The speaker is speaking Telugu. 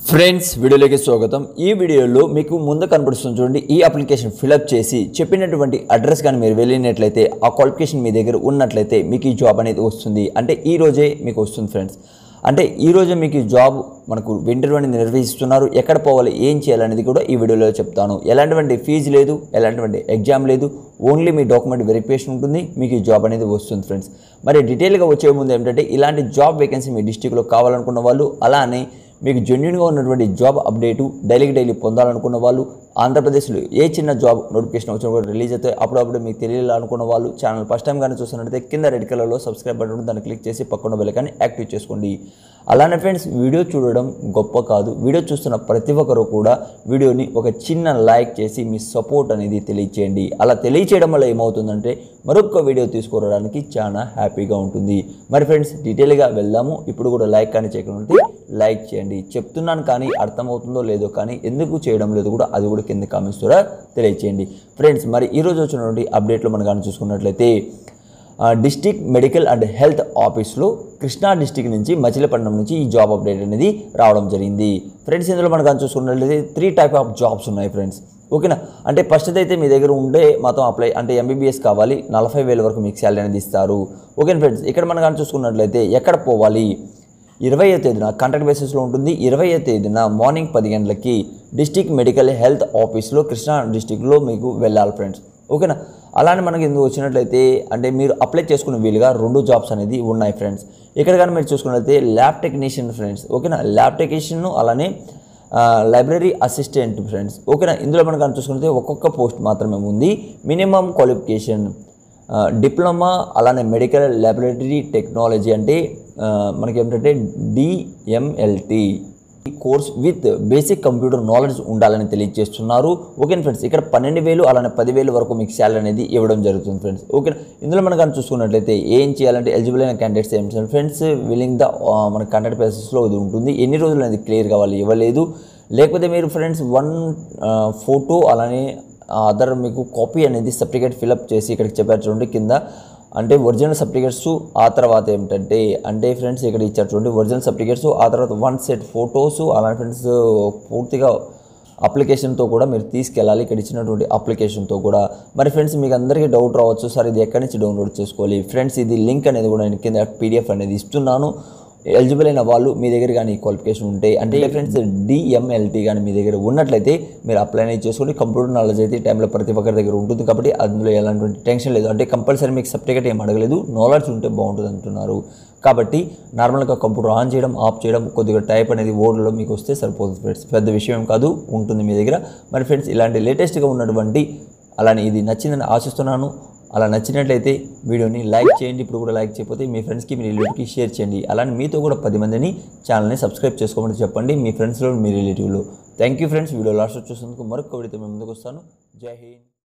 ఫ్రెండ్స్ వీడియోలోకి స్వాగతం ఈ వీడియోలో మీకు ముందు కనబడుతుంది చూడండి ఈ అప్లికేషన్ ఫిలప్ చేసి చెప్పినటువంటి అడ్రస్ కానీ మీరు వెళ్ళినట్లయితే ఆ క్వాలిఫికేషన్ మీ దగ్గర ఉన్నట్లయితే మీకు ఈ జాబ్ అనేది వస్తుంది అంటే ఈ రోజే మీకు వస్తుంది ఫ్రెండ్స్ అంటే ఈ రోజే మీకు ఈ జాబ్ మనకు ఇంటర్వ్యూ అనేది నిర్వహిస్తున్నారు ఎక్కడ పోవాలి ఏం చేయాలనేది కూడా ఈ వీడియోలో చెప్తాను ఎలాంటివంటి ఫీజు లేదు ఎలాంటివంటి ఎగ్జామ్ లేదు ఓన్లీ మీ డాక్యుమెంట్ వెరిఫికేషన్ ఉంటుంది మీకు ఈ జాబ్ అనేది వస్తుంది ఫ్రెండ్స్ మరి డీటెయిల్గా వచ్చే ముందు ఏంటంటే ఇలాంటి జాబ్ వేకెన్సీ మీ డిస్టిక్లో కావాలనుకున్న వాళ్ళు అలానే మీకు జెన్యున్గా ఉన్నటువంటి జాబ్ అప్డేటు డైలీకి డైలీ పొందాలనుకున్న వాళ్ళు ఆంధ్రప్రదేశ్లో ఏ చిన్న జాబ్ నోటిఫికేషన్ వచ్చినా కూడా రిలీజ్ అయితే అప్పుడప్పుడు మీకు తెలియాలనుకున్న వాళ్ళు ఛానల్ ఫస్ట్ టైం కానీ చూస్తున్నట్టయితే కింద రెడ్ కలర్లో సబ్స్క్రైబ్ బటన్ ఉంటుంది దాన్ని క్లిక్ చేసి పక్కన బెల్ కానీ యాక్టివ్ చేసుకోండి అలానే ఫ్రెండ్స్ వీడియో చూడడం గొప్ప కాదు వీడియో చూస్తున్న ప్రతి ఒక్కరు కూడా వీడియోని ఒక చిన్న లైక్ చేసి మీ సపోర్ట్ అనేది తెలియచేయండి అలా తెలియచేయడం వల్ల ఏమవుతుందంటే మరొక వీడియో తీసుకురావడానికి చాలా హ్యాపీగా ఉంటుంది మరి ఫ్రెండ్స్ డీటెయిల్గా వెళ్దాము ఇప్పుడు కూడా లైక్ కానీ చేయకుండా లైక్ చేయండి చెప్తున్నాను కానీ అర్థమవుతుందో లేదో కానీ ఎందుకు చేయడం లేదు కూడా అది కూడా కింద కామెంట్స్ ద్వారా తెలియచేయండి ఫ్రెండ్స్ మరి ఈరోజు వచ్చినటువంటి అప్డేట్లో మనం కానీ చూసుకున్నట్లయితే డిస్టిక్ మెడికల్ అండ్ హెల్త్ ఆఫీస్లో కృష్ణా డిస్టిక్ నుంచి మచిలీపట్నం నుంచి ఈ జాబ్ అప్డేట్ అనేది రావడం జరిగింది ఫ్రెండ్స్ ఇందులో మనం కానీ చూసుకున్నట్లయితే త్రీ టైప్ ఆఫ్ జాబ్స్ ఉన్నాయి ఫ్రెండ్స్ ఓకేనా అంటే ఫస్ట్ అయితే మీ దగ్గర ఉండే మాత్రం అప్లై అంటే ఎంబీబీఎస్ కావాలి నలభై వేల వరకు మీకు శాలరీ అనేది ఇస్తారు ఓకేనా ఫ్రెండ్స్ ఇక్కడ మనం కానీ చూసుకున్నట్లయితే ఎక్కడ పోవాలి ఇరవై తేదీన కాంట్రాక్ట్ బేసిస్లో ఉంటుంది ఇరవై తేదీన మార్నింగ్ పది గంటలకి డిస్టిక్ మెడికల్ హెల్త్ ఆఫీస్లో కృష్ణా డిస్టిక్లో మీకు వెళ్ళాలి ఫ్రెండ్స్ ఓకేనా అలానే మనకి ఎందుకు వచ్చినట్లయితే అంటే మీరు అప్లై చేసుకునే వీలుగా రెండు జాబ్స్ అనేది ఉన్నాయి ఫ్రెండ్స్ ఇక్కడ కానీ మీరు చూసుకున్నట్లయితే ల్యాబ్ టెక్నీషియన్ ఫ్రెండ్స్ ఓకేనా ల్యాబ్ టెక్నీషియన్ అలానే లైబ్రరీ అసిస్టెంట్ ఫ్రెండ్స్ ఓకేనా ఇందులో మనం కానీ చూసుకుంటే ఒక్కొక్క పోస్ట్ మాత్రమే ఉంది మినిమం క్వాలిఫికేషన్ డిప్లొమా అలానే మెడికల్ ల్యాబొరేటరీ టెక్నాలజీ అంటే ఆ, మనకి ఏంటంటే DMLT course with basic computer knowledge ఉండాలని తెలియజేస్తున్నారు ఓకే ఫ్రెండ్స్ ఇక్కడ పన్నెండు వేలు అలానే పదివేలు వరకు మీకు శాలరీ అనేది ఇవ్వడం జరుగుతుంది ఫ్రెండ్స్ ఓకే ఇందులో మనం కానీ చూసుకున్నట్లయితే ఏం చేయాలంటే ఎలిజిబుల్ అయిన క్యాండిడేట్స్ ఏం చేయాలి ఫ్రెండ్స్ విల్లింగ్ ద మన కాంటాక్ట్ బేసిస్లో ఇది ఉంటుంది ఎన్ని రోజులు అనేది క్లియర్ కావాలి ఇవ్వలేదు లేకపోతే మీరు ఫ్రెండ్స్ వన్ ఫోటో అలానే అదర్ మీకు కాపీ అనేది సర్టిఫికేట్ ఫిలప్ చేసి ఇక్కడికి చెప్పారు చూడండి కింద అంటే ఒరిజినల్ సర్టిఫికేట్స్ ఆ తర్వాత ఏమిటంటే అంటే ఫ్రెండ్స్ ఇక్కడ ఇచ్చారు చూడండి ఒరిజినల్ సర్టిఫికేట్స్ ఆ తర్వాత వన్ సెట్ ఫొటోస్ అలాంటి ఫ్రెండ్స్ పూర్తిగా అప్లికేషన్తో కూడా మీరు తీసుకెళ్ళాలి ఇక్కడ ఇచ్చినటువంటి అప్లికేషన్తో కూడా మరి ఫ్రెండ్స్ మీకు అందరికీ డౌట్ రావచ్చు సార్ ఇది ఎక్కడి నుంచి డౌన్లోడ్ చేసుకోవాలి ఫ్రెండ్స్ ఇది లింక్ అనేది కూడా నేను కింద పీడిఎఫ్ అనేది ఇస్తున్నాను ఎలిజిబుల్ అయిన వాళ్ళు మీ దగ్గర కానీ క్వాలిఫికేషన్ ఉంటే అంటే ఫ్రెండ్స్ డిఎంఎల్టీ కానీ మీ దగ్గర ఉన్నట్లయితే మీరు అప్లై అనేది చేసుకొని కంప్యూటర్ నాలెడ్జ్ అయితే ఈ టైంలో ప్రతి ఒక్కరి దగ్గర ఉంటుంది కాబట్టి అందులో ఎలాంటి టెన్షన్ లేదు అంటే కంపల్సరీ మీకు సర్టిఫికేట్ ఏం అడగలేదు నాలెడ్జ్ ఉంటే బాగుంటుంది అంటున్నారు కాబట్టి నార్మల్గా కంప్యూటర్ ఆన్ చేయడం ఆఫ్ చేయడం కొద్దిగా టైప్ అనేది ఓడ్లో మీకు వస్తే సరిపోతుంది ఫ్రెండ్స్ పెద్ద విషయం కాదు ఉంటుంది మీ దగ్గర మరి ఫ్రెండ్స్ ఇలాంటి లేటెస్ట్గా ఉన్నటువంటి అలానే ఇది నచ్చిందని ఆశిస్తున్నాను అలా నచ్చినట్లయితే వీడియోని లైక్ చేయండి ఇప్పుడు కూడా లైక్ చేయకపోతే మీ ఫ్రెండ్స్కి మీ రిలేటివ్కి షేర్ చేయండి అలానే మీతో కూడా పది మందిని ఛానల్ని సబ్స్క్రైబ్ చేసుకోమని చెప్పండి మీ ఫ్రెండ్స్లో మీ రిలేటివ్లో thank you friends video last చూసేందుకు మరొక వీడియోతో మేము ముందుకు వస్తాను జై హింద్